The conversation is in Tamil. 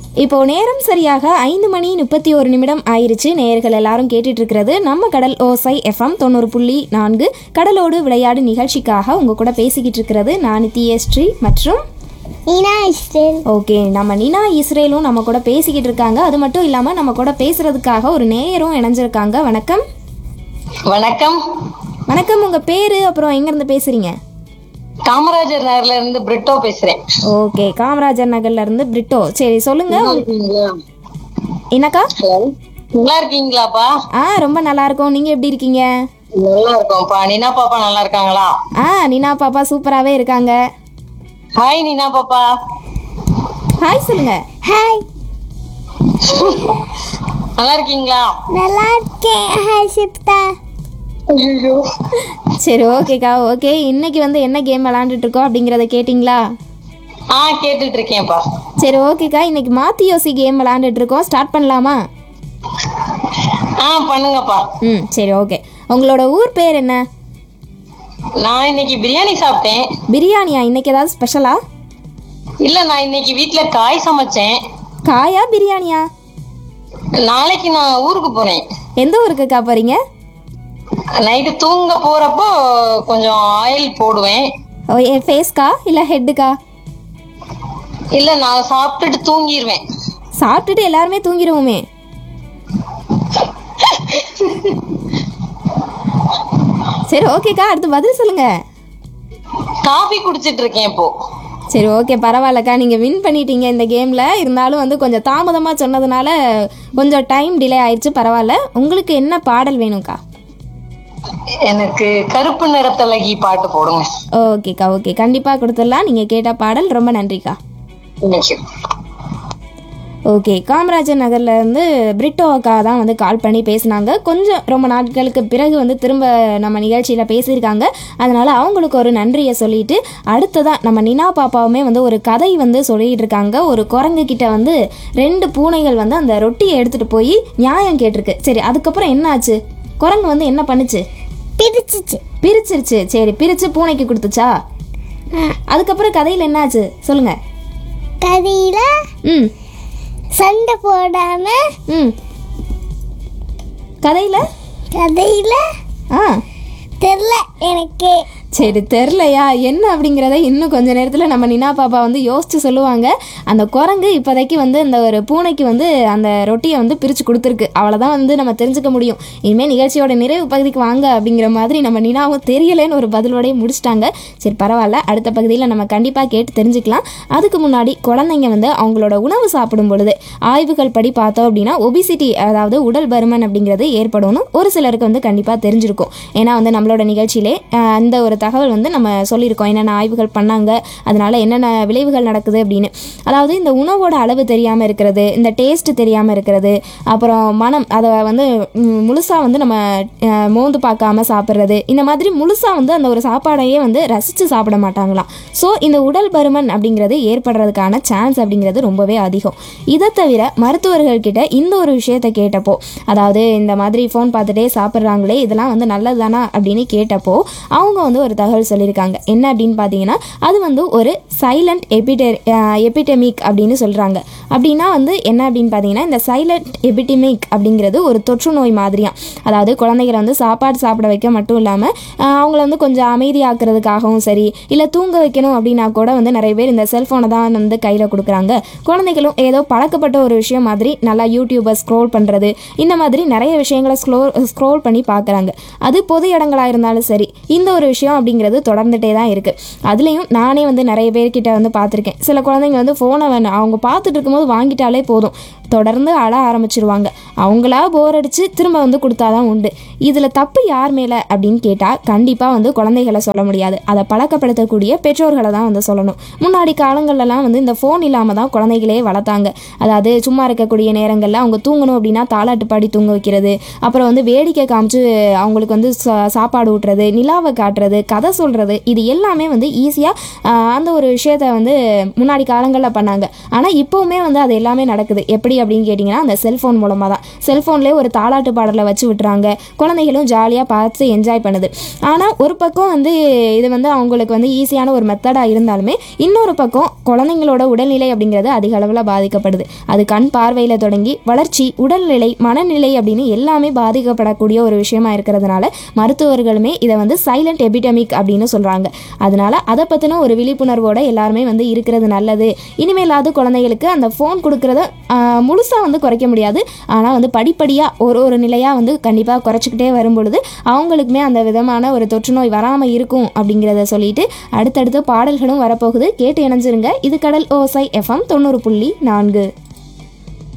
இப்போ நேரம் சரியாக ஐந்து மணி முப்பத்தி ஒரு நிமிடம் ஆயிருச்சு நேயர்கள் எல்லாரும் கேட்டுட்டு இருக்கிறது நம்ம கடல் ஓசை எஃப்எம் தொண்ணூறு புள்ளி நான்கு கடலோடு விளையாடு நிகழ்ச்சிக்காக உங்க கூட பேசிக்கிட்டு இருக்கிறது நான் ஸ்ரீ மற்றும் நீனா இஸ்ரேல் ஓகே நம்ம நினா இஸ்ரேலும் நம்ம கூட பேசிக்கிட்டு இருக்காங்க அது மட்டும் இல்லாம நம்ம கூட பேசுறதுக்காக ஒரு நேயரும் இணைஞ்சிருக்காங்க வணக்கம் வணக்கம் வணக்கம் உங்க பேரு அப்புறம் எங்க இருந்து பேசுறீங்க காமராஜர் நகர்ல இருந்து பிரிட்டோ பேசுறேன் ஓகே காமராஜர் நகர்ல இருந்து பிரிட்டோ சரி சொல்லுங்க என்னக்கா ஹலோ நல்லா இருக்கீங்களாப்பா ஆ ரொம்ப நல்லா இருக்கோம் நீங்க எப்படி இருக்கீங்க நல்லா இருக்கோம்ப்பா நீனா பாப்பா நல்லா இருக்காங்களா ஆ நினா பாப்பா சூப்பராகவே இருக்காங்க ஹாய் நீனா பாப்பா ஹாய் சொல்லுங்க ஹாய் நல்லா இருக்கீங்களா நல்லா இருக்கேன் ஹாய் சிப்தா ஐயோ சரி ஓகேக்கா ஓகே இன்னைக்கு வந்து என்ன கேம் விளாண்டுட்டு இருக்கோம் அப்படிங்கிறத கேட்டிங்களா ஆ கேட்டுட்டு இருக்கேன்ப்பா சரி ஓகேக்கா இன்னைக்கு மாத்தி யோசி கேம் விளாண்டுட்டு இருக்கோம் ஸ்டார்ட் பண்ணலாமா ஆ பண்ணுங்கப்பா ம் சரி ஓகே உங்களோட ஊர் பேர் என்ன நான் இன்னைக்கு பிரியாணி சாப்பிட்டேன் பிரியாணியா இன்னைக்கு ஏதாவது ஸ்பெஷலா இல்ல நான் இன்னைக்கு வீட்ல காய் சமைச்சேன் காயா பிரியாணியா நாளைக்கு நான் ஊருக்கு போறேன் எந்த ஊருக்குக்கா போறீங்க நைட்டு தூங்க போறப்போ கொஞ்சம் ஆயில் போடுவேன் ஓ என் ஃபேஸ்க்கா இல்லை ஹெட்டுக்கா இல்ல நான் சாப்பிட்டுட்டு தூங்கிடுவேன் சாப்பிட்டுட்டு எல்லாருமே தூங்கிடுவோமே சரி ஓகேக்கா அடுத்து பதில் சொல்லுங்க காஃபி குடிச்சிட்டு இருக்கேன் இப்போ சரி ஓகே பரவாயில்லக்கா நீங்கள் வின் பண்ணிட்டீங்க இந்த கேமில் இருந்தாலும் வந்து கொஞ்சம் தாமதமாக சொன்னதுனால கொஞ்சம் டைம் டிலே ஆயிடுச்சு பரவாயில்ல உங்களுக்கு என்ன பாடல் வேணும்க்கா எனக்கு கருப்பு நிறத்தழகி பாட்டு போடுங்க ஓகேக்கா ஓகே கண்டிப்பாக கொடுத்துடலாம் நீங்கள் கேட்ட பாடல் ரொம்ப நன்றிக்கா Thank you. ஓகே காமராஜர் நகர்ல இருந்து பிரிட்டோ அக்கா தான் வந்து கால் பண்ணி பேசினாங்க கொஞ்சம் ரொம்ப நாட்களுக்கு பிறகு வந்து திரும்ப நம்ம நிகழ்ச்சியில் பேசியிருக்காங்க அதனால அவங்களுக்கு ஒரு நன்றியை சொல்லிட்டு அடுத்ததான் நம்ம நினா பாப்பாவுமே வந்து ஒரு கதை வந்து சொல்லிட்டு இருக்காங்க ஒரு குரங்கு கிட்ட வந்து ரெண்டு பூனைகள் வந்து அந்த ரொட்டியை எடுத்துட்டு போய் நியாயம் கேட்டிருக்கு சரி அதுக்கப்புறம் என்ன ஆச்சு குரங்கு வந்து என்ன பண்ணுச்சு பிரிச்சிச்சு பிரிச்சிருச்சு சரி பிரிச்சு பூனைக்கு கொடுத்துச்சா அதுக்கப்புறம் கதையில் என்னாச்சு சொல்லுங்க கதையில ம் சண்டை போடாம ம் கதையில் கதையில ஆ தெரில எனக்கு சரி தெரிலையா என்ன அப்படிங்கிறத இன்னும் கொஞ்ச நேரத்தில் நம்ம நினா பாப்பா வந்து யோசிச்சு சொல்லுவாங்க அந்த குரங்கு இப்போதைக்கு வந்து இந்த ஒரு பூனைக்கு வந்து அந்த ரொட்டியை வந்து பிரித்து கொடுத்துருக்கு அவ்வளோதான் வந்து நம்ம தெரிஞ்சுக்க முடியும் இனிமேல் நிகழ்ச்சியோட நிறைவு பகுதிக்கு வாங்க அப்படிங்கிற மாதிரி நம்ம நினாவும் தெரியலேன்னு ஒரு பதிலோடய முடிச்சிட்டாங்க சரி பரவாயில்ல அடுத்த பகுதியில் நம்ம கண்டிப்பாக கேட்டு தெரிஞ்சுக்கலாம் அதுக்கு முன்னாடி குழந்தைங்க வந்து அவங்களோட உணவு சாப்பிடும் பொழுது ஆய்வுகள் படி பார்த்தோம் அப்படின்னா ஒபிசிட்டி அதாவது உடல் பருமன் அப்படிங்கிறது ஏற்படும்னு ஒரு சிலருக்கு வந்து கண்டிப்பாக தெரிஞ்சிருக்கும் ஏன்னா வந்து நம்மளோட நிகழ்ச்சியிலே அஹ், அந்த ஒரு தகவல் வந்து நம்ம சொல்லியிருக்கோம் என்னென்ன ஆய்வுகள் பண்ணாங்க அதனால என்னென்ன விளைவுகள் நடக்குது அப்படின்னு அதாவது இந்த உணவோட அளவு தெரியாமல் இருக்கிறது இந்த டேஸ்ட் தெரியாமல் இருக்கிறது அப்புறம் மனம் அதை வந்து முழுசாக வந்து நம்ம அஹ், மோந்து பார்க்காம சாப்பிட்றது இந்த மாதிரி முழுசாக வந்து அந்த ஒரு சாப்பாடையே வந்து ரசித்து சாப்பிட மாட்டாங்களாம் ஸோ இந்த உடல் பருமன் அப்படிங்கிறது ஏற்படுறதுக்கான சான்ஸ் அப்படிங்கிறது ரொம்பவே அதிகம் இதை தவிர மருத்துவர்கள் கிட்ட இந்த ஒரு விஷயத்தை கேட்டப்போ அதாவது இந்த மாதிரி ஃபோன் பார்த்துட்டே சாப்பிட்றாங்களே இதெல்லாம் வந்து நல்லதுதானா அப்படின்னு கேட்டப்போ அவங்க வந்து ஒரு தகவல் சொல்லியிருக்காங்க என்ன அப்படின்னு பார்த்தீங்கன்னா அது வந்து ஒரு சைலண்ட் எபிடெ எபிடெமிக் அப்படின்னு சொல்கிறாங்க அப்படின்னா வந்து என்ன அப்படின்னு பார்த்தீங்கன்னா இந்த சைலண்ட் எபிடெமிக் அப்படிங்கிறது ஒரு தொற்று நோய் மாதிரியாம் அதாவது குழந்தைகளை வந்து சாப்பாடு சாப்பிட வைக்க மட்டும் இல்லாமல் அவங்கள வந்து கொஞ்சம் அமைதியாக்குறதுக்காகவும் சரி இல்லை தூங்க வைக்கணும் அப்படின்னா கூட வந்து நிறைய பேர் இந்த செல்ஃபோனை தான் வந்து கையில் கொடுக்குறாங்க குழந்தைகளும் ஏதோ பழக்கப்பட்ட ஒரு விஷயம் மாதிரி நல்லா யூடியூபை ஸ்க்ரோல் பண்ணுறது இந்த மாதிரி நிறைய விஷயங்களை ஸ்க்ரோ ஸ்க்ரோல் பண்ணி பார்க்குறாங்க அது பொது இடங்களாக இருந்தாலும் சரி இந்த ஒரு விஷயம் அப்படிங்கிறது தொடர்ந்துட்டே தான் இருக்குது அதுலேயும் நானே வந்து நிறைய பேர்கிட்ட வந்து பார்த்துருக்கேன் சில குழந்தைங்க வந்து ஃபோனை வேணும் அவங்க பார்த்துட்டு இருக்கும்போது வாங்கிட்டாலே போதும் தொடர்ந்து அழ ஆரம்பிச்சிருவாங்க அவங்களா போர் அடித்து திரும்ப வந்து கொடுத்தாதான் உண்டு இதில் தப்பு யார் மேலே அப்படின்னு கேட்டால் கண்டிப்பாக வந்து குழந்தைகளை சொல்ல முடியாது அதை பழக்கப்படுத்தக்கூடிய பெற்றோர்களை தான் வந்து சொல்லணும் முன்னாடி காலங்கள்லாம் வந்து இந்த ஃபோன் இல்லாமல் தான் குழந்தைகளே வளர்த்தாங்க அதாவது சும்மா இருக்கக்கூடிய நேரங்களில் அவங்க தூங்கணும் அப்படின்னா தாலாட்டு பாடி தூங்க வைக்கிறது அப்புறம் வந்து வேடிக்கை காமிச்சு அவங்களுக்கு வந்து சா- சாப்பாடு ஊட்டுறது நிலாவை காட்டுறது கதை சொல்கிறது இது எல்லாமே வந்து ஈஸியாக அந்த ஒரு விஷயத்த வந்து முன்னாடி காலங்களில் பண்ணாங்க ஆனால் இப்போவுமே வந்து அது எல்லாமே நடக்குது எப்படி அப்படின்னு கேட்டிங்கன்னா அந்த செல்ஃபோன் மூலமாக தான் செல்ஃபோன்லேயே ஒரு தாலாட்டு பாடலை வச்சு விட்டுறாங்க குழந்தைகளும் ஜாலியாக பார்த்து என்ஜாய் பண்ணுது ஆனால் ஒரு பக்கம் வந்து இது வந்து அவங்களுக்கு வந்து ஈஸியான ஒரு மெத்தடாக இருந்தாலுமே இன்னொரு பக்கம் குழந்தைங்களோட உடல்நிலை அப்படிங்கிறது அதிக அளவில் பாதிக்கப்படுது அது கண் பார்வையில் தொடங்கி வளர்ச்சி உடல்நிலை மனநிலை அப்படின்னு எல்லாமே பாதிக்கப்படக்கூடிய ஒரு விஷயமா இருக்கிறதுனால மருத்துவர்களுமே இதை வந்து சைலண்ட் எபிடமிக் அப்படின்னு சொல்கிறாங்க அதனால அதை பற்றின ஒரு விழிப்புணர்வோட எல்லாருமே வந்து இருக்கிறது நல்லது இனிமேலாவது குழந்தைகளுக்கு அந்த ஃபோன் கொடுக்கறத முழுசாக வந்து குறைக்க முடியாது ஆனால் வந்து படிப்படியாக ஒரு ஒரு நிலையாக வந்து கண்டிப்பாக குறைச்சிக்கிட்டே வரும் பொழுது அவங்களுக்குமே அந்த விதமான ஒரு தொற்று நோய் வராமல் இருக்கும் அப்படிங்கிறத சொல்லிட்டு அடுத்தடுத்து பாடல்களும் வரப்போகுது கேட்டு இணைஞ்சிருங்க இது கடல் ஓசை எஃப்எம் தொண்ணூறு புள்ளி நான்கு